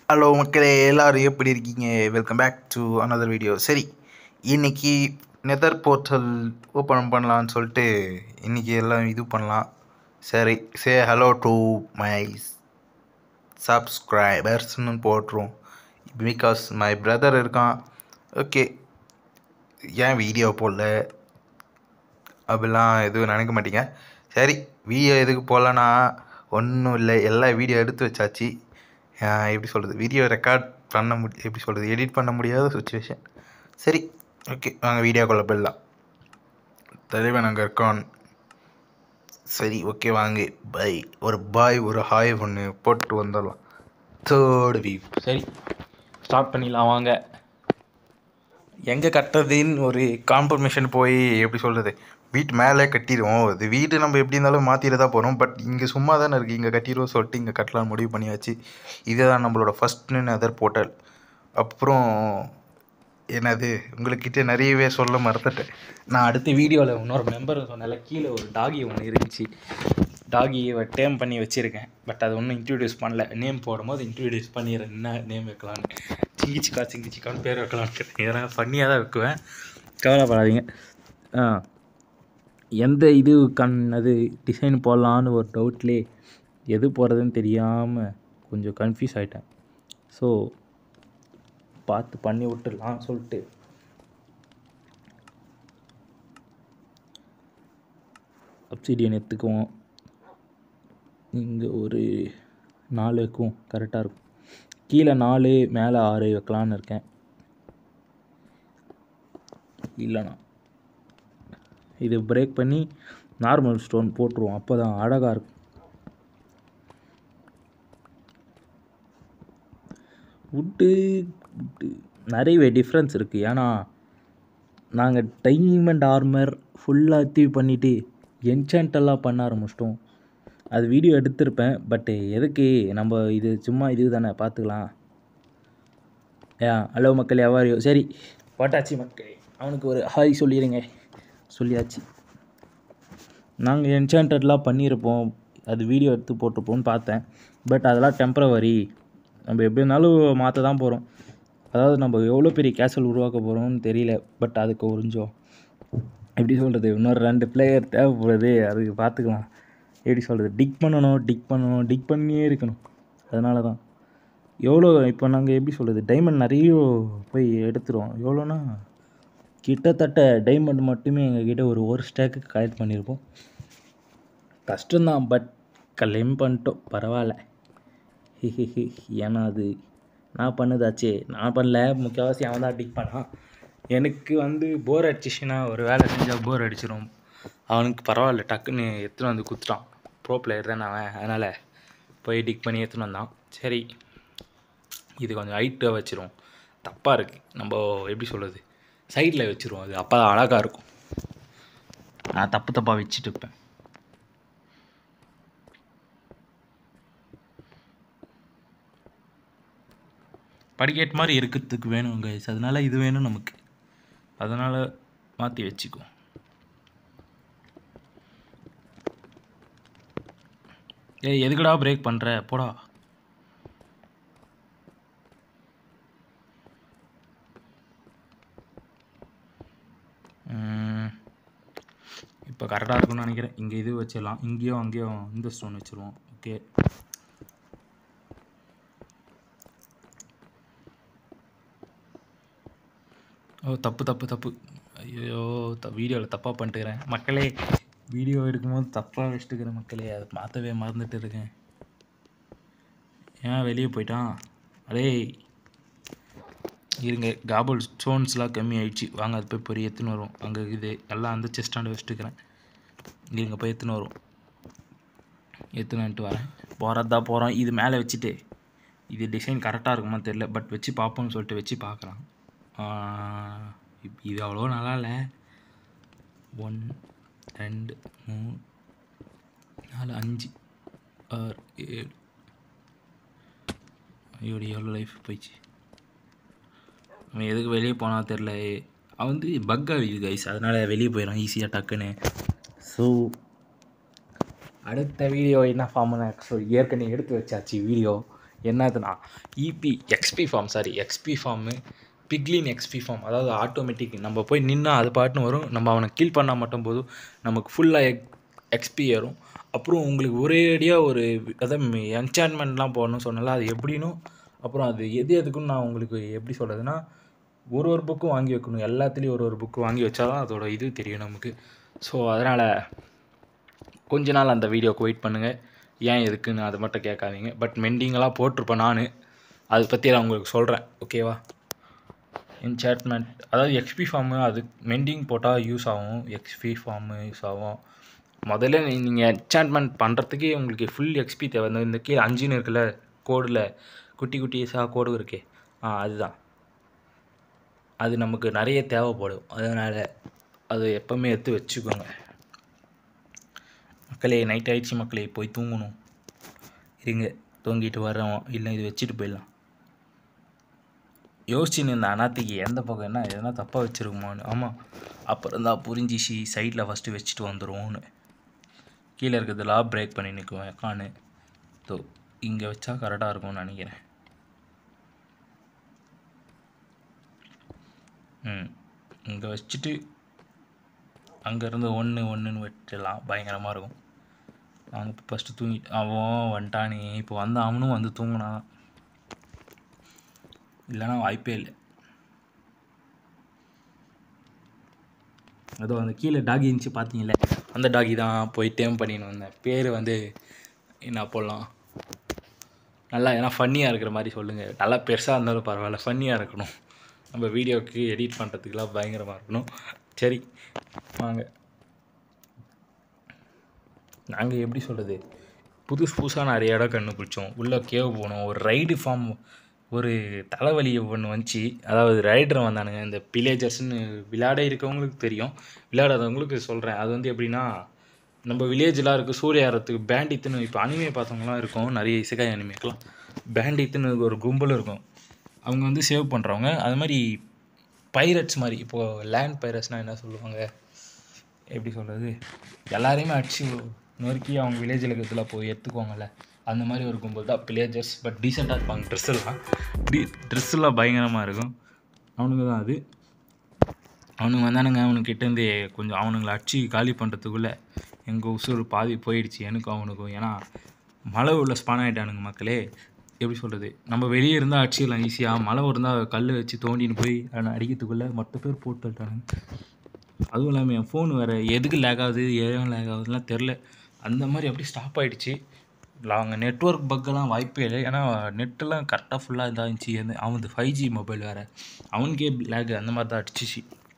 Hello மக்களே எல்லாரும் எப்படி இருக்கீங்க welcome back to another video சரி இன்னைக்கு நெதர் போர்ட்டல் ஓப்பன் பண்ணலான்னு சொல்லிட்டு இன்னைக்கு எல்லாம் இது பண்ணலாம் சரி சே ஹலோ டு மை சப்ஸ்கிரைபர்ஸ்னு போட்டுரும் பிகாஸ் மை பிரதர் இருக்கான் ஓகே ஏன் வீடியோ போடல அப்படிலாம் எதுவும் நினைக்க மாட்டீங்க சரி வீடியோ எதுக்கு போடலன்னா ஒன்றும் இல்லை எல்லா வீடியோ எடுத்து வச்சாச்சு ஆஹ் எப்படி சொல்கிறது வீடியோ ரெக்கார்ட் பண்ண முடி எப்படி சொல்கிறது எடிட் பண்ண முடியாத சுச்சுவேஷன் சரி ஓகே வாங்க வீடியோக்குள்ளே போயிடலாம் தலைவன் அங்கே இருக்கான் சரி ஓகே வாங்க பை ஒரு பாய் ஒரு ஹாய் ஒன்று போட்டு வந்துடலாம் தேர்ட் வியூ சரி ஸ்டார்ட் பண்ணிடலாம் வாங்க எங்கே கட்டுறதுன்னு ஒரு கான்ஃபர்மேஷன் போய் எப்படி சொல்கிறது வீட்டு மேலே கட்டிடுவோம் இது வீடு நம்ம எப்படி இருந்தாலும் மாற்றிட்டு தான் போகிறோம் பட் இங்கே சும்மா தானே இருக்குது இங்கே கட்டிடுவோம் சொல்லிட்டு இங்கே கட்டலாம் முடிவு பண்ணியாச்சு இதுதான் நம்மளோட ஃபஸ்ட் அதர் போர்ட்டல் அப்புறம் என்னது உங்கள்கிட்ட நிறையவே சொல்ல மறந்துட்டேன் நான் அடுத்த வீடியோவில் இன்னொரு மெம்பர் சொன்னல கீழே ஒரு டாகி ஒன்று இருந்துச்சு டாகியை டேம் பண்ணி வச்சுருக்கேன் பட் அது ஒன்றும் இன்ட்ரடியூஸ் பண்ணல நேம் போடும்போது இன்ட்ரடியூஸ் பண்ணிடுறேன் என்ன நேம் வைக்கலான்னு சிங்கிச்சிக்கா சிங்கிச்சிக்கான்னு பேர் வைக்கலான்னு இதெல்லாம் ஃபன்னியாக தான் வைக்குவேன் கவலைப்படாதீங்க ஆ எந்த இது கண் அது டிசைன் போடலான்னு ஒரு டவுட்லே எது போடுறதுன்னு தெரியாமல் கொஞ்சம் கன்ஃபியூஸ் ஆகிட்டேன் ஸோ பார்த்து பண்ணி விட்டுடலாம் சொல்லிட்டு அப்சிடியன் எடுத்துக்குவோம் இங்கே ஒரு நாலு வைக்கும் கரெக்டாக இருக்கும் கீழே நாலு மேலே ஆறு வைக்கலான்னு இருக்கேன் இல்லைண்ணா இது பிரேக் பண்ணி நார்மல் ஸ்டோன் போட்டுருவோம் அப்போ தான் அழகாக இருக்கும் வுட்டு வுட்டு நிறையவே டிஃப்ரென்ஸ் இருக்குது ஏன்னா நாங்கள் டைமண்ட் ஆர்மர் ஃபுல்லாக அச்சீவ் பண்ணிவிட்டு என்சாண்ட் எல்லாம் பண்ண ஆரம்பிச்சிட்டோம் அது வீடியோ எடுத்திருப்பேன் பட்டு எதுக்கு நம்ம இது சும்மா இது தானே பார்த்துக்கலாம் ஏ ஹலோ மக்கள் எவ்வாறியோ சரி போட்டாச்சு மக்களே அவனுக்கு ஒரு ஹாய் சொல்லிடுங்க சொல்லியாச்சு நாங்கள் என்சாண்டட்லாம் பண்ணியிருப்போம் அது வீடியோ எடுத்து போட்டிருப்போம்னு பார்த்தேன் பட் அதெல்லாம் டெம்ப்ரவரி நம்ம எப்படி இருந்தாலும் மாற்ற தான் போகிறோம் அதாவது நம்ம எவ்வளோ பெரிய கேசல் உருவாக்க போகிறோம்னு தெரியல பட் அதுக்கு கொஞ்சம் எப்படி சொல்கிறது இன்னொரு ரெண்டு பிளேயர் தேவைப்படுது அதுக்கு பார்த்துக்கலாம் எப்படி சொல்கிறது டிக் பண்ணணும் டிக் பண்ணணும் டிக் பண்ணியே இருக்கணும் அதனால தான் எவ்வளோ இப்போ நாங்கள் எப்படி சொல்கிறது டைமண்ட் நிறைய போய் எடுத்துருவோம் எவ்வளோனா கிட்டத்தட்ட டைமண்ட் மட்டுமே எங்ககிட்ட ஒரு ஒரு ஸ்டேக்கு கலெக்ட் பண்ணியிருப்போம் கஷ்டம்தான் பட் கிளைம் பண்ணிட்டோம் பரவாயில்ல ஹிஹிஹி ஏன்னா அது நான் பண்ணதாச்சே நான் பண்ணல முக்கால்வாசி அவன் தான் டிக் பண்ணான் எனக்கு வந்து போர் அடிச்சிச்சுன்னா ஒரு வேலை செஞ்சால் போர் அடிச்சிடும் அவனுக்கு பரவாயில்ல டக்குன்னு எடுத்துன்னு வந்து குத்துட்டான் ப்ரோ பிளேயர் தானே அவன் அதனால் போய் டிக் பண்ணி எடுத்துன்னு வந்தான் சரி இது கொஞ்சம் ஹைட்டாக வச்சிரும் தப்பாக இருக்குது நம்ம எப்படி சொல்கிறது சைடில் வச்சுருவோம் அது அப்போ தான் அழகாக இருக்கும் நான் தப்பு தப்பாக வச்சுட்டு இருப்பேன் படிக்கட்டு மாதிரி இருக்கிறதுக்கு வேணும் கைஸ் அதனால இது வேணும் நமக்கு அதனால் மாற்றி வச்சுக்கோ ஏய் எதுக்குடா பிரேக் பண்ணுற போடா இப்போ கரெக்டாக இருக்கும்னு நினைக்கிறேன் இங்கே இது வச்சிடலாம் இங்கேயும் அங்கேயும் இந்த ஸ்டோன் வச்சுருவோம் ஓகே ஓ தப்பு தப்பு தப்பு ஐயோ த வீடியோவில் தப்பாக பண்ணிட்டுக்கிறேன் மக்களே வீடியோ எடுக்கும்போது தப்பாக வச்சுட்டுக்கிறேன் மக்களே அதை மாற்றவே மறந்துட்டு இருக்கேன் ஏன் வெளியே போயிட்டான் அடே இருங்க காபல் ஸ்டோன்ஸ்லாம் கம்மி ஆயிடுச்சு வாங்க அது போய் பொறி எடுத்துன்னு வரும் அங்கே இது எல்லாம் அந்த செஸ்டாண்டு வச்சுட்டுக்கிறேன் இருங்க போய் எடுத்துன்னு வரும் எடுத்துன்னு வந்துட்டு வரேன் போகிறது தான் போகிறோம் இது மேலே வச்சுட்டு இது டிசைன் கரெக்டாக இருக்குமா தெரில பட் வச்சு பார்ப்போம்னு சொல்லிட்டு வச்சு பார்க்குறான் இது அவ்வளோ நல்லா இல்லை ஒன் ரெண்டு மூணு நாலு அஞ்சு ஆறு ஏழு ஐயோடி எவ்வளோ லைஃப் போயிடுச்சு அவன் எதுக்கு வெளியே போனா தெரில அவன் வந்து பக் ஆகுது கைஸ் அதனால் வெளியே போயிடும் ஈஸியாக டக்குன்னு ஸோ அடுத்த வீடியோ என்ன ஃபார்ம்னு சொல்லி ஏற்கனவே எடுத்து வச்சாச்சு வீடியோ என்னதுன்னா இபி XP farm sorry XP farm piglin XP farm அதாவது ஆட்டோமேட்டிக் நம்ம போய் நின்னா அது பாட்டுன்னு வரும் நம்ம அவனை கீல் பண்ணால் மட்டும் போதும் நமக்கு ஃபுல்லாக எக் எக்ஸ்பி ஏறும் அப்புறம் உங்களுக்கு ஒரேடியாக ஒரு அதாவது என்சான்மெண்ட்லாம் போடணும் சொன்னல அது எப்படின்னு அப்புறம் அது எது எதுக்குன்னு நான் உங்களுக்கு எப்படி சொல்கிறதுனா ஒரு ஒரு புக்கும் வாங்கி வைக்கணும் எல்லாத்துலேயும் ஒரு ஒரு புக்கு வாங்கி வச்சா தான் அதோட இது தெரியும் நமக்கு ஸோ அதனால் கொஞ்ச நாள் அந்த வீடியோக்கு வெயிட் பண்ணுங்கள் ஏன் எதுக்குன்னு அதை மட்டும் கேட்காதீங்க பட் மெண்டிங்கெல்லாம் போட்டிருப்பேன் நான் அதை பற்றி நான் உங்களுக்கு சொல்கிறேன் ஓகேவா என்சாட்மெண்ட் அதாவது எக்ஸ்பி ஃபார்மு அது மெண்டிங் போட்டால் யூஸ் ஆகும் எக்ஸ்பி ஃபார்மு யூஸ் ஆகும் முதல்ல நீங்கள் என்சாட்மெண்ட் பண்ணுறதுக்கே உங்களுக்கு ஃபுல் எக்ஸ்பி தேவை இந்த இந்த கீழே அஞ்சுன்னு இருக்குல்ல கோடில் குட்டி குட்டி சா கோடு இருக்கே ஆ அதுதான் அது நமக்கு நிறைய தேவைப்படும் அதனால் அது எப்போவுமே எடுத்து வச்சுக்கோங்க மக்களே நைட் ஆயிடுச்சு மக்களே போய் தூங்கணும் இருங்க தூங்கிட்டு வரோம் இல்லை இது வச்சுட்டு போயிடலாம் யோசிச்சுன்னு இந்த அனாத்திக்கு எந்த பக்கம் என்ன எதனா தப்பாக வச்சுருக்குமான்னு ஆமாம் அப்புறம் தான் புரிஞ்சிச்சு சைடில் ஃபஸ்ட்டு வச்சுட்டு வந்துடுவோன்னு கீழே இருக்கிறதெல்லாம் பிரேக் பண்ணி நிற்குவேன் காணு தோ இங்கே வச்சா கரெக்டாக இருக்கும்னு நினைக்கிறேன் ம் இங்கே வச்சுட்டு அங்கேருந்து ஒன்று ஒன்றுன்னு வச்சிடலாம் பயங்கரமாக இருக்கும் நாங்கள் இப்போ ஃபஸ்ட்டு தூங்கி அவன் வந்துட்டானே இப்போ வந்து அவனும் வந்து தூங்கினான் இல்லைன்னா வாய்ப்பே இல்லை அதோ அந்த கீழே டாகி இருந்துச்சு பார்த்தீங்களே அந்த டாகி தான் போய் டேம் பண்ணின்னு வந்தேன் பேர் வந்து என்ன போடலாம் நல்லா ஏன்னா ஃபன்னியாக இருக்கிற மாதிரி சொல்லுங்கள் நல்லா பெருசாக இருந்தாலும் பரவாயில்ல ஃபன்னியாக இருக்கணும் நம்ம வீடியோவுக்கு எடிட் பண்ணுறதுக்குலாம் பயங்கரமாக இருக்கணும் சரி வாங்க நாங்கள் எப்படி சொல்கிறது புதுசு புதுசாக நிறைய இடம் கண்டுபிடிச்சோம் உள்ளே கேவ் போனோம் ஒரு ரைடு ஃபார்ம் ஒரு தலைவலி ஒன்று வந்துச்சு அதாவது ரைடர் வந்தானுங்க இந்த வில்லேஜர்ஸ்னு விளையாட இருக்கவங்களுக்கு தெரியும் விளையாடாதவங்களுக்கு சொல்கிறேன் அது வந்து எப்படின்னா நம்ம வில்லேஜ்லாம் இருக்குது சூரியாரத்துக்கு பேண்டித்துன்னு இப்போ அனிமே பார்த்தவங்களாம் இருக்கும் நிறைய இசைக்காய் அனிமேக்கெலாம் பேண்டித்துன்னு ஒரு கும்பல் இருக்கும் அவங்க வந்து சேவ் பண்ணுறவங்க அது மாதிரி பைரட்ஸ் மாதிரி இப்போது லேண்ட் பைரட்ஸ்னால் என்ன சொல்லுவாங்க எப்படி சொல்கிறது எல்லாரையுமே அடிச்சு நொறுக்கி அவங்க வில்லேஜில் இருக்கிறதுல போய் எடுத்துக்குவாங்கல்ல அந்த மாதிரி ஒரு கும்பல் தான் வில்லேஜர்ஸ் பட் டீசெண்டாக இருப்பாங்க ட்ரெஸ் எல்லாம் டி ட்ரெஸ் எல்லாம் பயங்கரமாக இருக்கும் அவனுங்க தான் அது அவனுங்க வந்தானுங்க அவனுக்கிட்டேருந்து கொஞ்சம் அவனுங்களை அடிச்சு காலி பண்ணுறதுக்குள்ளே எங்கள் உசுர் பாதி போயிடுச்சு எனக்கும் அவனுக்கும் ஏன்னா மழை உள்ள ஸ்பான் ஆகிட்டானுங்க மக்களே எப்படி சொல்கிறது நம்ம வெளியே இருந்தால் அடிச்சிடலாம் ஈஸியாக மழை இருந்தால் கல் வச்சு தோண்டின்னு போய் அவனை அடிக்கிறதுக்குள்ளே மொத்த பேர் போட்டுட்டானுங்க அதுவும் இல்லாமல் என் ஃபோன் வேறு எதுக்கு லேக் ஆகுது ஏன் லேக் ஆகுதுலாம் தெரில அந்த மாதிரி அப்படியே ஸ்டாப் ஆகிடுச்சு அங்கே நெட்ஒர்க் பக்கெல்லாம் வாய்ப்பே இல்லை ஏன்னா நெட்டெல்லாம் கரெக்டாக ஃபுல்லாக இதாக இருந்துச்சு அந்த அவனுக்கு ஃபைவ் ஜி மொபைல் வேறு அவனுக்கே லேக் அந்த மாதிரி தான் அடிச்சிச்சு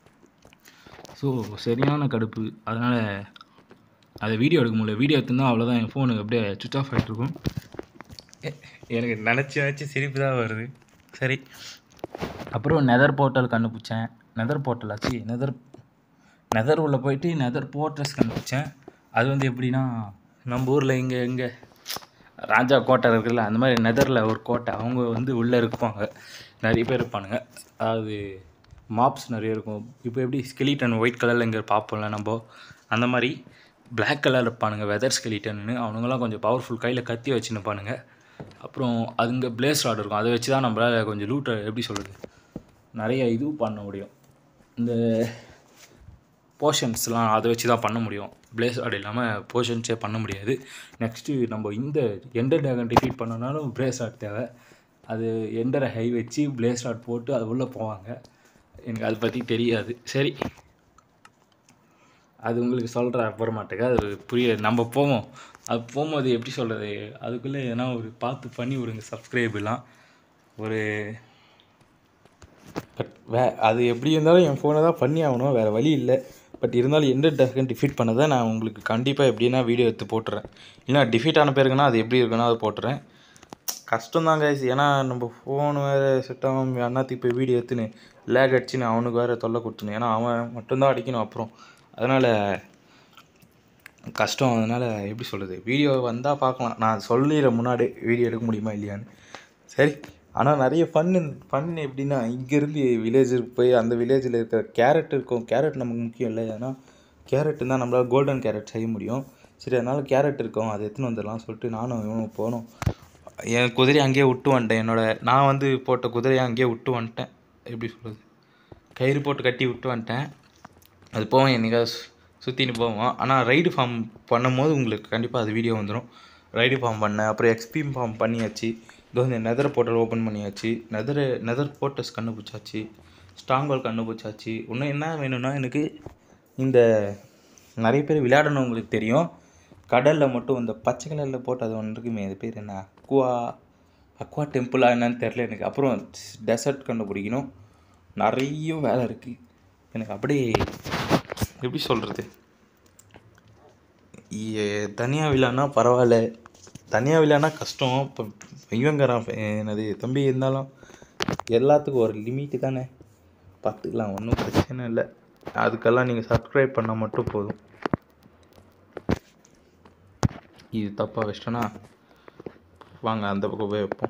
ஸோ சரியான கடுப்பு அதனால் அதை வீடியோ எடுக்க முடியல வீடியோ எடுத்துருந்தா அவ்வளோதான் என் ஃபோனுக்கு அப்படியே சுவிச் ஆஃப் ஆகிட்டு இருக்கும் எ- எனக்கு நினச்சி நினச்சி சிரிப்பு தான் வருது சரி அப்புறம் நெதர் போர்ட்டல் கண்டுபிடிச்சேன் நெதர் போர்ட்டல் ஆச்சு நெதர் நெதர் உள்ள போயிட்டு நெதர் போர்ட்ரஸ் கண்டுபிடிச்சேன் அது வந்து எப்படின்னா நம்ம ஊரில் இங்கே இங்கே ராஜா கோட்டை இருக்குல்ல அந்த மாதிரி நெதரில் ஒரு கோட்டை அவங்க வந்து உள்ளே இருப்பாங்க நிறைய பேர் இருப்பானுங்க அதாவது மாப்ஸ் நிறைய இருக்கும் இப்போ எப்படி ஸ்கெலிட்டன் ஒயிட் கலரில் இங்கே பார்ப்போம்ல நம்ம அந்த மாதிரி Black கலரில் இருப்பானுங்க வெதர் ஸ்கெலிட்டன்னு அவனுங்கெல்லாம் கொஞ்சம் பவர்ஃபுல் கையில் கத்தி வச்சுன்னு இருப்பானுங்க அப்புறம் அதுங்க பிளேஸ் ராட் இருக்கும் அதை வச்சு தான் நம்மளால் கொஞ்சம் லூட்டை எப்படி சொல்கிறது நிறைய இது பண்ண முடியும் இந்த போர்ஷன்ஸ்லாம் அதை வச்சு தான் பண்ண முடியும் பிளேஸ் ராட் இல்லாமல் போர்ஷன்ஸே பண்ண முடியாது நெக்ஸ்ட்டு நம்ம இந்த எண்டர் ட்ராகன் டிஃபீட் பண்ணனாலும் பிளேஸ் ராட் தேவை அது எண்டரை ஹை வச்சு பிளேஸ் ராட் போட்டு அது உள்ளே போவாங்க எனக்கு அதை பற்றி தெரியாது சரி அது உங்களுக்கு சொல்கிற அப்புறமாட்டுக்கு அது புரிய நம்ம போவோம் அது போகும்போது எப்படி சொல்கிறது அதுக்குள்ளே எதனா ஒரு பார்த்து பண்ணி விடுங்க சப்ஸ்கிரைபெலாம் ஒரு பட் வே அது எப்படி இருந்தாலும் என் ஃபோனை தான் பண்ணி ஆகணும் வேறு வழி இல்லை பட் இருந்தாலும் எந்த டேக்கன் டிஃபீட் பண்ணதை நான் உங்களுக்கு கண்டிப்பாக எப்படின்னா வீடியோ எடுத்து போட்டுறேன் இல்லைனா டிஃபீட் ஆன பேருக்குன்னா அது எப்படி இருக்குன்னா அதை போட்டுறேன் கஷ்டம் தான் கைஸ் ஏன்னா நம்ம ஃபோன் வேறு செட் ஆகும் அண்ணாத்தி இப்போ வீடியோ எடுத்துன்னு லேக் அடிச்சுன்னு அவனுக்கு வேறு தொல்லை கொடுத்துணும் ஏன்னா அவன் மட்டும்தான் அடிக்கணும் அப்புறம் அதனால் கஷ்டம் அதனால் எப்படி சொல்கிறது வீடியோ வந்தால் பார்க்கலாம் நான் சொல்லிடுறேன் முன்னாடி வீடியோ எடுக்க முடியுமா இல்லையான்னு சரி ஆனால் நிறைய ஃபன்னு ஃபன் எப்படின்னா இங்கேருந்து வில்லேஜுக்கு போய் அந்த வில்லேஜில் இருக்கிற கேரட் இருக்கும் கேரட் நமக்கு முக்கியம் இல்லை ஏன்னா கேரட் தான் நம்மளால் கோல்டன் கேரட் செய்ய முடியும் சரி அதனால் கேரட் இருக்கும் அதை எடுத்துன்னு வந்துடலாம் சொல்லிட்டு நானும் இவனும் போனோம் என் குதிரையை அங்கேயே விட்டு வந்துட்டேன் என்னோட நான் வந்து போட்ட குதிரையை அங்கேயே விட்டு வந்துட்டேன் எப்படி சொல்கிறது கயிறு போட்டு கட்டி விட்டு வந்துட்டேன் அது போவோம் என்னைக்காவது சு- சுற்றின்னு போவோம் ஆனால் ரைடு ஃபார்ம் பண்ணும்போது உங்களுக்கு கண்டிப்பாக அது வீடியோ வந்துடும் ரைடு ஃபார்ம் பண்ணேன் அப்புறம் எக்ஸ்பீம் ஃபார்ம் பண்ணியாச்சு இது வந்து நெதர் போர்ட்டல் ஓப்பன் பண்ணியாச்சு நெதர் நெதர் போர்ட்டஸ் கண்டுபிடிச்சாச்சு ஸ்ட்ராங்கால் கண்டுபிடிச்சாச்சு இன்னும் என்ன வேணும்னா எனக்கு இந்த நிறைய பேர் விளையாடணும் உங்களுக்கு தெரியும் கடலில் மட்டும் இந்த பச்சை கலரில் போட்டு அது ஒன்று இருக்குமே அது பேர் என்ன அக்வா அக்வா டெம்பிளா என்னன்னு தெரில எனக்கு அப்புறம் டெசர்ட் கண்டுபிடிக்கணும் நிறைய வேலை இருக்குது எனக்கு அப்படியே எப்படி சொல்கிறது தனியாக விழான்னா பரவாயில்ல தனியாக விழான்னா கஷ்டம் இப்போ இவங்கிறான் என்னது தம்பி இருந்தாலும் எல்லாத்துக்கும் ஒரு லிமிட்டு தானே பார்த்துக்கலாம் ஒன்றும் பிரச்சனை இல்லை அதுக்கெல்லாம் நீங்கள் சப்ஸ்கிரைப் பண்ணால் மட்டும் போதும் இது தப்பாக வச்சிட்டோன்னா வாங்க அந்த பக்கம் போய் வைப்போம்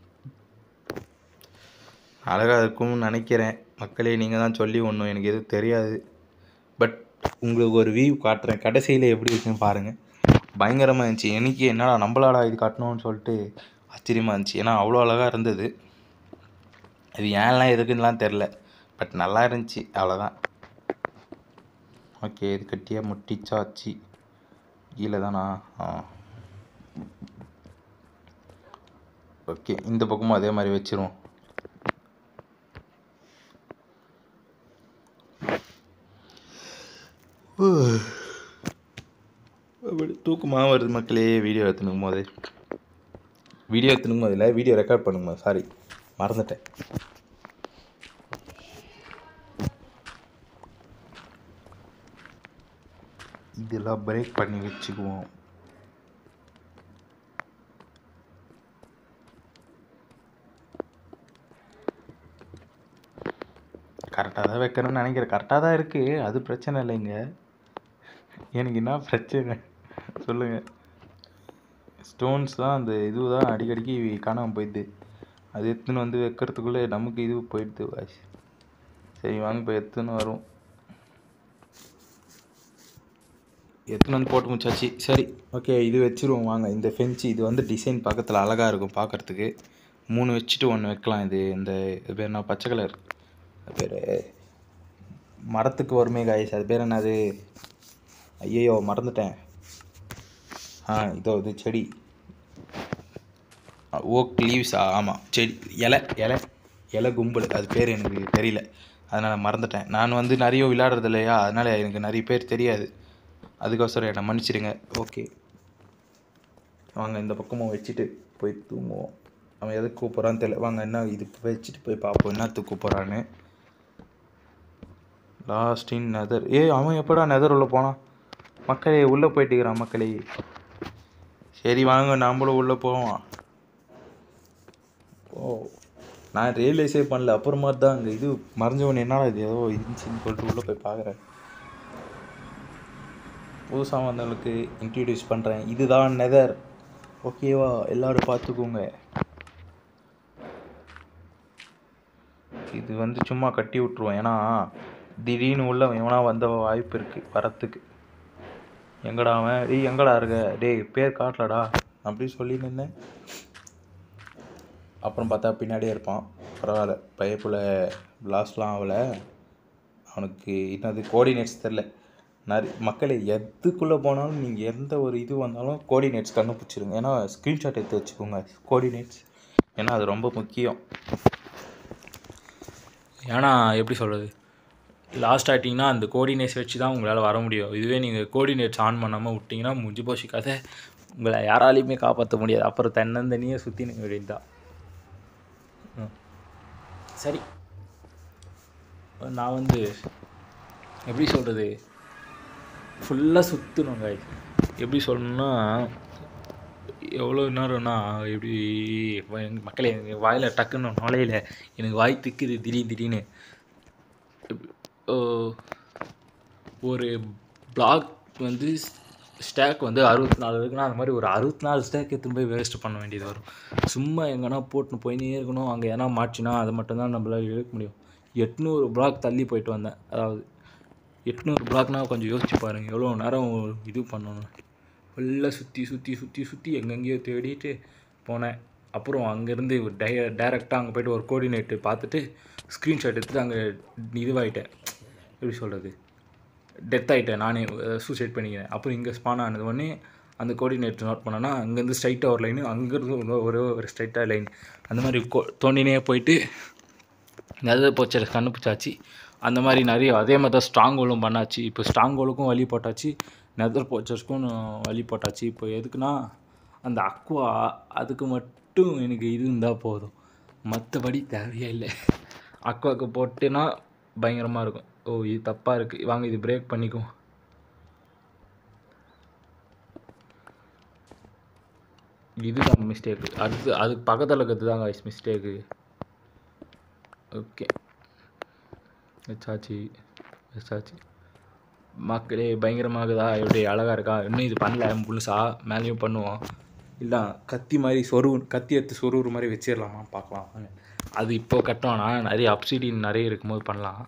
அழகாக இருக்கும்னு நினைக்கிறேன் மக்களே நீங்கள் தான் சொல்லி ஒன்றும் எனக்கு எதுவும் தெரியாது பட் உங்களுக்கு ஒரு வியூ காட்டுறேன் கடைசியில் எப்படி இருக்குன்னு பாருங்கள் பயங்கரமாக இருந்துச்சு எனக்கு என்னடா நம்மளாடா இது காட்டணும்னு சொல்லிட்டு ஆச்சரியமாக இருந்துச்சு ஏன்னா அவ்வளோ அழகாக இருந்தது அது ஏன்லாம் எதுக்குன்னுலாம் தெரில பட் நல்லா இருந்துச்சு அவ்வளோதான் ஓகே இது கட்டியாக முட்டிச்சாச்சு கீழே தானா ஆ ஓகே இந்த பக்கமும் அதே மாதிரி வச்சிருவோம் அப்படி தூக்கமாக வருது மக்களே வீடியோ எடுத்துனுக்கும் போது வீடியோ எடுத்துனுக்கும் போது இல்லை வீடியோ ரெக்கார்ட் பண்ணும்போது சாரி மறந்துட்டேன் இதெல்லாம் பிரேக் பண்ணி வச்சுக்குவோம் கரெக்டாக தான் வைக்கிறேன்னு நினைக்கிறேன் கரெக்டாக தான் இருக்குது அது பிரச்சனை இல்லைங்க எனக்கு என்ன பிரச்சனை சொல்லுங்கள் ஸ்டோன்ஸ் தான் அந்த இது தான் அடிக்கடிக்கு காணாமல் போயிடுது அது எடுத்துன்னு வந்து வைக்கிறதுக்குள்ளே நமக்கு இது போயிடுது வாஷ் சரி வாங்க போய் எடுத்துன்னு வரும் எடுத்துன்னு வந்து போட்டு முடிச்சாச்சு சரி ஓகே இது வச்சிருவோம் வாங்க இந்த ஃபென்ச்சு இது வந்து டிசைன் பக்கத்தில் அழகாக இருக்கும் பார்க்குறதுக்கு மூணு வச்சுட்டு ஒன்று வைக்கலாம் இது இந்த இது பேர் என்ன பச்சை கலர் அது பேர் மரத்துக்கு வருமே காய்ஸ் அது பேர் என்னது ஐயையோ மறந்துட்டேன் ஆ இதோ இது செடி ஓக் லீவ்ஸா ஆமாம் செடி இலை இலை இலை கும்பல் அது பேர் எனக்கு தெரியல அதனால் மறந்துட்டேன் நான் வந்து நிறைய விளையாடுறது இல்லையா அதனால் எனக்கு நிறைய பேர் தெரியாது அதுக்கோசரம் என்னை மன்னிச்சிடுங்க ஓகே வாங்க இந்த பக்கமும் வச்சுட்டு போய் தூங்குவோம் அவன் எதுக்கு கூப்பிட்றான்னு தெரியல வாங்க என்ன இது வச்சுட்டு போய் பார்ப்போம் என்னத்துக்கு கூப்பிட்றான்னு லாஸ்ட் இன் நெதர் ஏய் அவன் எப்படா நெதர் உள்ள போனான் மக்களே உள்ளே போயிட்டுக்கிறான் மக்களே சரி வாங்க நாமளும் உள்ளே போவோம் ஓ நான் ரியலைஸே பண்ணல அப்புறமா தான் அங்கே இது மறைஞ்சவன் என்னடா இது ஏதோ இருந்துச்சுன்னு சொல்லிட்டு உள்ளே போய் பார்க்குறேன் புதுசாக வந்தவங்களுக்கு இன்ட்ரடியூஸ் பண்ணுறேன் இதுதான் நெதர் ஓகேவா எல்லாரும் பார்த்துக்கோங்க இது வந்து சும்மா கட்டி விட்ருவோம் ஏன்னா திடீர்னு உள்ள எவனா வந்த வாய்ப்பு இருக்குது வரத்துக்கு எங்கடா அவன் டேய் எங்கடா இருக்க டேய் பேர் காட்டலடா அப்படி சொல்லி நின்னேன் அப்புறம் பார்த்தா பின்னாடியே இருப்பான் பரவாயில்ல பையப்புல லாஸ்ட்லாம் ஆகலை அவனுக்கு என்னது கோஆர்டினேட்ஸ் தெரில நிறைய மக்களே எதுக்குள்ளே போனாலும் நீங்கள் எந்த ஒரு இது வந்தாலும் கோஆர்டினேட்ஸ் கண்டுபிடிச்சிருங்க ஏன்னா ஸ்க்ரீன்ஷாட் எடுத்து வச்சுக்கோங்க கோஆர்டினேட்ஸ் ஏன்னா அது ரொம்ப முக்கியம் ஏன்னா எப்படி சொல்கிறது லாஸ்ட் ஆகிட்டிங்கன்னா அந்த கோஆர்டினேட்ஸ் வச்சு தான் உங்களால் வர முடியும் இதுவே நீங்கள் கோஆர்டினேட்ஸ் ஆன் பண்ணாமல் விட்டிங்கன்னா முடிஞ்சு போச்சு கதை உங்களை யாராலையுமே காப்பாற்ற முடியாது அப்புறம் தன்னந்தனியாக சுற்றி நிற்க வேண்டியதுதான் ம். சரி நான் வந்து எப்படி சொல்கிறது ஃபுல்லாக சுற்றணும் guys எப்படி சொல்லணும்னா எவ்வளோ நேரம்னா எப்படி வ- எங்க மக்களே எங்கள் வாயில் டக்குன்னு நுழையில எனக்கு வாய் திக்குது திடீர் திடீர்னு எப்- ஓ, ஒரு பிளாக் வந்து ஸ்டேக் வந்து அறுபத்தி நாலு இருக்குன்னா அந்த மாதிரி ஒரு அறுபத்தி நாலு ஸ்டேக் எடுத்துன்னு போய் வேஸ்ட் பண்ண வேண்டியது வரும் சும்மா எங்கன்னா போட்டுன்னு போயினே இருக்கணும் அங்கே எதனா மாட்டினா அதை மட்டும்தான் நம்மளால இழுக்க முடியும் எட்நூறு பிளாக் தள்ளி போயிட்டு வந்தேன் அதாவது எட்நூறு பிளாக்னா கொஞ்சம் யோசிச்சு பாருங்கள் எவ்வளோ நேரம் இது பண்ணணும் ஃபுல்லாக சுற்றி சுற்றி சுற்றி சுற்றி எங்கெங்கேயோ தேடிட்டு போனேன் அப்புறம் அங்கேருந்து டை டேரெக்டாக அங்கே போயிட்டு ஒரு கோஆர்டினேட்டு பார்த்துட்டு ஸ்க்ரீன்ஷாட் எடுத்துட்டு அங்கே இதுவாகிட்டேன் எப்படி சொல்கிறது டெத் ஆகிட்டேன் நானே சூசைட் பண்ணிக்கிறேன் அப்புறம் இங்கே ஸ்பான் ஆனது உடனே அந்த கோஆர்டினேட்டர் நோட் பண்ணனா அங்கேருந்து ஸ்ட்ரைட்டாக ஒரு லைனு அங்கேருந்து ஒரு- ஒரே ஒரு ஸ்ட்ரைட்டாக லைன் அந்த மாதிரி கோ தோண்டினே போயிட்டு நெதர் போச்சர் கண்டுபிடிச்சாச்சு அந்த மாதிரி நிறைய அதே மாதிரி தான் ஸ்ட்ராங் ஹோலும் பண்ணாச்சு இப்போ ஸ்ட்ராங் ஹோலுக்கும் வழி போட்டாச்சு நெதர் போச்சர்ஸ்க்கும் வழி போட்டாச்சு இப்போ எதுக்குன்னா அந்த அக்வா அதுக்கு மட்டும் எனக்கு இது இருந்தால் போதும் மற்றபடி தேவையே இல்லை அக்வாக்கு போட்டேன்னா பயங்கரமாக இருக்கும் ஓ இது தப்பாக இருக்குது வாங்க இது பிரேக் பண்ணிக்கும் இதுதான் மிஸ்டேக்கு அடுத்து அதுக்கு பக்கத்தில் இருக்கிறது தாங்க மிஸ்டேக்கு ஓகே வச்சாச்சு வச்சாச்சு மக்களே பயங்கரமாகுதா எப்படி அழகாக இருக்கா இன்னும் இது பண்ணல முழுசா மேலேயும் பண்ணுவோம் இல்லை கத்தி மாதிரி சொரு கத்தி எடுத்து சொருவுற மாதிரி வச்சிடலாமா பார்க்கலாம் வாங்க. அது இப்போ கட்டோம்னா நிறைய அப்சிடின் நிறைய இருக்கும்போது பண்ணலாம்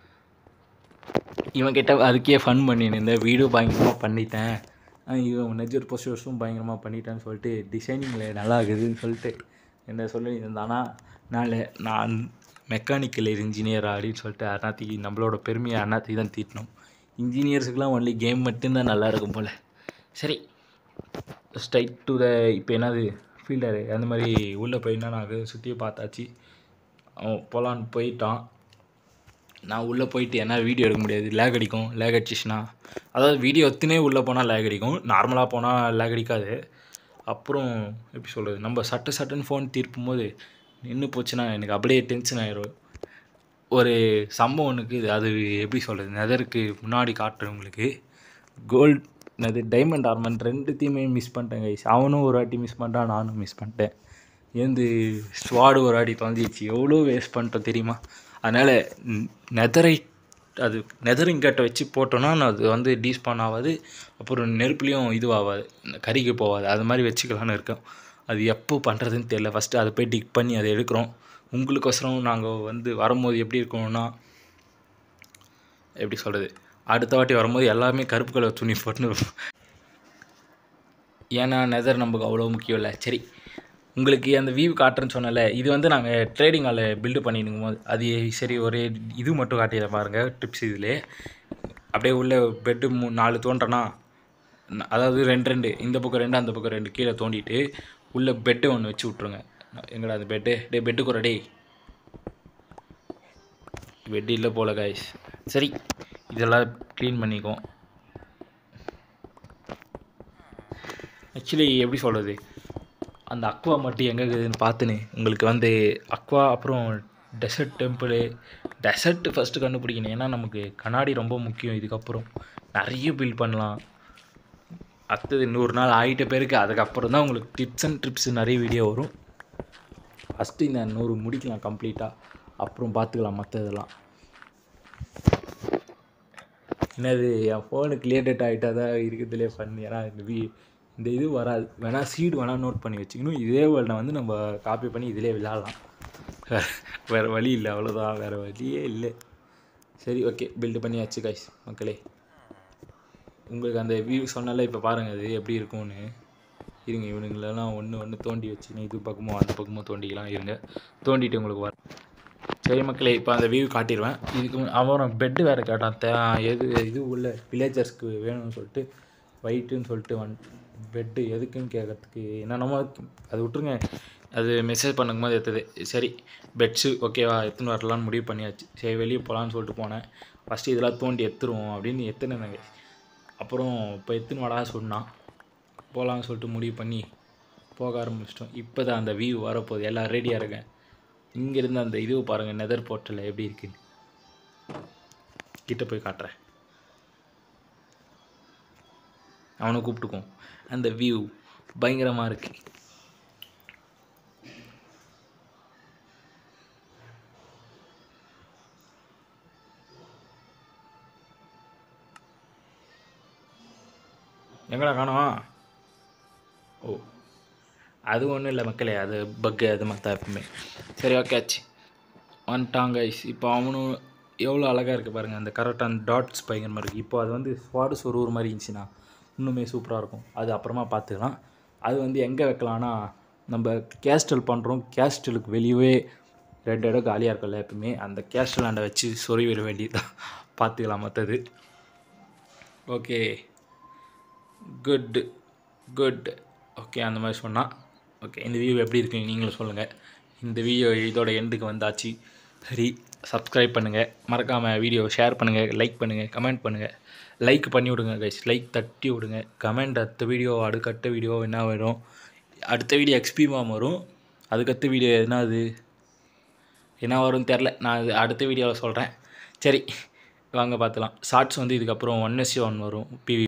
இவன் கிட்ட அதுக்கே ஃபன் பண்ணியிருந்தேன் வீடியோ பயங்கரமாக பண்ணிட்டேன் அஹ் இவன் நெஜர் போஸ்டர்ஸும் பயங்கரமாக பண்ணிட்டேன்னு சொல்லிட்டு டிசைனிங்கில் நல்லா இருக்குதுன்னு சொல்லிட்டு என்ன சொல்லி இருந்தானா நாளை நான் மெக்கானிக்கல் இன்ஜினியர் அப்படின்னு சொல்லிட்டு அண்ணாத்திக்கு நம்மளோட பெருமையை அண்ணாத்திக்கு தான் தீட்டணும் இன்ஜினியர்ஸுக்கெலாம் ஒன்லி கேம் மட்டும்தான் நல்லா இருக்கும் போல் சரி ஸ்ட்ரைட் டு த இப்போ என்னது ஃபீல்டரு அந்த மாதிரி உள்ளே போய் என்ன நான் சுற்றி பார்த்தாச்சு அவன் போகலான்னு போயிட்டான் நான் உள்ளே போயிட்டு என்ன வீடியோ எடுக்க முடியாது லேக் அடிக்கும் லேக் அடிச்சிச்சுன்னா அதாவது வீடியோ எத்துனே உள்ளே போனால் லேக் அடிக்கும் நார்மலாக போனால் லேக் அடிக்காது அப்புறம் எப்படி சொல்கிறது நம்ம சட்டு சட்டுன்னு ஃபோன் தீர்ப்பும் போது நின்று போச்சுன்னா எனக்கு அப்படியே டென்ஷன் ஆயிடும் ஒரு சம்பவம் ஒன்றுக்கு இது அது எப்படி சொல்கிறது நெதருக்கு முன்னாடி காட்டுறவங்களுக்கு கோல்ட் அது டைமண்ட் ஆர்மெண்ட் ரெண்டுத்தையுமே மிஸ் பண்ணிட்டேன் கைஸ் அவனும் ஒரு வாட்டி மிஸ் பண்ணிட்டான் நானும் மிஸ் பண்ணிட்டேன் ஏந்து ஸ்வாடு ஒரு வாட்டி தொலைஞ்சிச்சு எவ்வளோ வேஸ்ட் பண்ணிட்டோம் தெரியுமா அதனால் நெதரை அது நெதரிங் கட்டை வச்சு போட்டோன்னா அது வந்து டீஸ்பான் ஆகாது அப்புறம் நெருப்புலேயும் இதுவாகாது கறிக்கு போகாது அது மாதிரி வச்சுக்கலான்னு இருக்கோம் அது எப்போ பண்ணுறதுன்னு தெரியல ஃபஸ்ட்டு அதை போய் டிக் பண்ணி அதை எடுக்கிறோம் உங்களுக்கோசரம் நாங்கள் வந்து வரும்போது எப்படி இருக்கணும்னா எப்படி சொல்கிறது அடுத்த வாட்டி வரும்போது எல்லாமே கருப்பு கலர் துணி போட்டுன்னு இருப்போம். ஏன்னா நெதர் நமக்கு அவ்வளோ முக்கியம் இல்லை சரி உங்களுக்கு அந்த வியூ காட்டுறேன்னு சொன்னல இது வந்து நாங்கள் ட்ரேடிங் ஹாலில் பில்டு பண்ணிருக்கும் போது அது சரி ஒரே இது மட்டும் காட்டிட பாருங்கள் டிப்ஸ் இதில் அப்படியே உள்ள பெட்டு மூ நாலு தோன்றனா ந- அதாவது ரெண்டு ரெண்டு இந்த பக்கம் ரெண்டு அந்த பக்கம் ரெண்டு கீழே தோண்டிட்டு உள்ள பெட்டு ஒன்று வச்சு விட்ருங்க எங்கடா அந்த பெட்டு டே பெட்டு குறை டேய் பெட் இல்லை போல காய்ஸ் சரி இதெல்லாம் க்ளீன் பண்ணிக்குவோம் ஆக்சுவலி எப்படி சொல்கிறது அந்த அக்வா மட்டும் எங்கே இருக்குதுன்னு பார்த்துன்னு உங்களுக்கு வந்து அக்வா அப்புறம் டெசர்ட் டெம்பிள் டெசர்ட் ஃபஸ்ட்டு கண்டுபிடிக்கணும் ஏன்னா நமக்கு கண்ணாடி ரொம்ப முக்கியம் இதுக்கப்புறம் நிறைய பில்ட் பண்ணலாம் அடுத்தது நூறு நாள் ஆகிட்ட பேருக்கு அதுக்கப்புறம் தான் உங்களுக்கு டிப்ஸ் அண்ட் ட்ரிப்ஸ் நிறைய வீடியோ வரும் ஃபஸ்ட்டு இந்த நூறு முடிக்கலாம் கம்ப்ளீட்டாக அப்புறம் பார்த்துக்கலாம் மற்ற இதெல்லாம் என்னது என் ஃபோனுக்கு லேட்டட் ஆகிட்டா தான் இருக்கிறதுலே ஃபன் ஏன்னா இந்த வீ இந்த இது வராது வேணால் சீடு வேணால் நோட் பண்ணி வச்சுக்கணும் இதே வேர்ல்டை வந்து நம்ம காப்பி பண்ணி இதிலே விளாட்லாம் வேறு வழி இல்லை அவ்வளோதான் வேறு வழியே இல்லை சரி ஓகே பில்டு பண்ணியாச்சு கைஸ் மக்களே உங்களுக்கு அந்த வியூ சொன்னால இப்போ பாருங்கள் அது எப்படி இருக்கும்னு இருங்க இவனுங்களெல்லாம் ஒன்று ஒன்று தோண்டி வச்சுன்னு இது பக்கமோ அந்த பக்கமோ தோண்டிக்கலாம் இருங்க தோண்டிட்டு உங்களுக்கு வர சரி மக்களே இப்போ அந்த வியூ காட்டிடுவேன் இதுக்கு முன் அவன் பெட்டு வேறு கேட்டான் தே எது இது உள்ள வில்லேஜர்ஸ்க்கு வேணும்னு சொல்லிட்டு ஒயிட்டுன்னு சொல்லிட்டு வந் பெட்டு எதுக்குன்னு கேட்கறதுக்கு என்னென்னமோ அது விட்ருங்க அது மெசேஜ் பண்ணும் போது எடுத்தது சரி பெட்ஸு ஓகேவா எடுத்துன்னு வரலான்னு முடிவு பண்ணியாச்சு சரி வெளியே போகலான்னு சொல்லிட்டு போனேன் ஃபஸ்ட்டு இதெல்லாம் தோண்டி எடுத்துருவோம் அப்படின்னு எத்தனை அப்புறம் இப்போ எத்துன்னு வாடா சொன்னான் போகலான்னு சொல்லிட்டு முடிவு பண்ணி போக ஆரம்பிச்சிட்டோம் இப்போ தான் அந்த வியூ வரப்போகுது எல்லாம் ரெடியாக இருக்கேன் இங்கேருந்து அந்த இதுவை பாருங்கள் நெதர் போர்ட்டல் எப்படி இருக்குன்னு கிட்ட போய் காட்டுறேன் அவனை கூப்பிட்டுக்குவோம் அந்த வியூ பயங்கரமாக இருக்கு எங்கடா காணோம் ஓ அது ஒன்றும் இல்லை மக்களே அது பக்கு அது மற்ற எப்பவுமே சரி ஓகே ஆச்சு வந்துட்டாங்க இப்போ அவனும் எவ்வளோ அழகாக இருக்குது பாருங்கள் அந்த கரெக்டாக அந்த டாட்ஸ் பயங்கரமாக இருக்குது இப்போ அது வந்து ஸ்வாடு சொருவுற மாதிரி இருந்துச்சுன்னா இன்னுமே சூப்பராக இருக்கும் அது அப்புறமா பார்த்துக்கலாம் அது வந்து எங்கே வைக்கலான்னா நம்ம கேஸ்டல் பண்ணுறோம் கேஸ்டலுக்கு வெளியவே ரெண்டு இடம் காலியாக இருக்கும்ல எப்பவுமே அந்த கேஸ்டல் ஆண்டை வச்சு சொருவிட வேண்டியதுதான் பார்த்துக்கலாம் மற்றது ஓகே குட் குட் ஓகே அந்த மாதிரி சொன்னால் ஓகே இந்த வீடியோ எப்படி இருக்குன்னு நீங்களும் சொல்லுங்கள் இந்த வீடியோ இதோட எண்டுக்கு வந்தாச்சு சரி சப்ஸ்கிரைப் பண்ணுங்கள் மறக்காமல் வீடியோ ஷேர் பண்ணுங்கள் லைக் பண்ணுங்கள் கமெண்ட் பண்ணுங்கள் லைக் பண்ணி விடுங்க கைஸ் லைக் தட்டி விடுங்க கமெண்ட் அடுத்த வீடியோ அடுக்கடுத்த வீடியோ என்ன வரும் அடுத்த வீடியோ எக்ஸ்பீமாம் வரும் அதுக்கடுத்த வீடியோ என்னது என்ன வரும்னு தெரில நான் அது அடுத்த வீடியோவில் சொல்கிறேன் சரி வாங்க பார்த்துலாம் ஷார்ட்ஸ் வந்து இதுக்கப்புறம் ஒன் எஸ் ஒன் வரும் பிவி